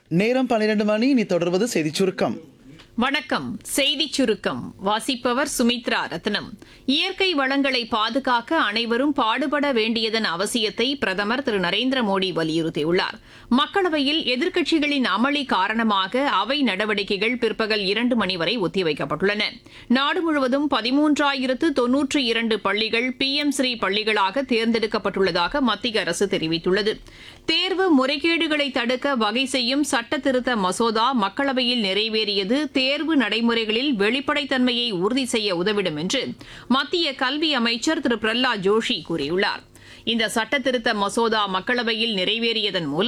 நேரம் பன்னிரண்டு மணி இனி தொடர்வது செய்திச் சுருக்கம் வணக்கம் செய்திச் சுருக்கம் வாசிப்பவர் சுமித்ரா ரத்னம் இயற்கை வளங்களை பாதுகாக்க அனைவரும் பாடுபட வேண்டியதன் அவசியத்தை பிரதமர் திரு நரேந்திர மோடி வலியுறுத்தியுள்ளார் மக்களவையில் எதிர்க்கட்சிகளின் அமளி காரணமாக அவை நடவடிக்கைகள் பிற்பகல் இரண்டு மணி வரை ஒத்திவைக்கப்பட்டுள்ளன நாடு முழுவதும் பதிமூன்றாயிரத்து தொன்னூற்றி இரண்டு பள்ளிகள் பி எம் ஸ்ரீ பள்ளிகளாக தேர்ந்தெடுக்கப்பட்டுள்ளதாக மத்திய அரசு தெரிவித்துள்ளது தேர்வு முறைகேடுகளை தடுக்க வகை செய்யும் சட்ட திருத்த மசோதா மக்களவையில் நிறைவேறியது தேர்வு நடைமுறைகளில் வெளிப்படைத்தன்மையை உறுதி செய்ய உதவிடும் என்று மத்திய கல்வி அமைச்சர் திரு பிரஹ்லாத் ஜோஷி கூறியுள்ளார் இந்த சட்ட திருத்த மசோதா மக்களவையில் நிறைவேறியதன் மூலம்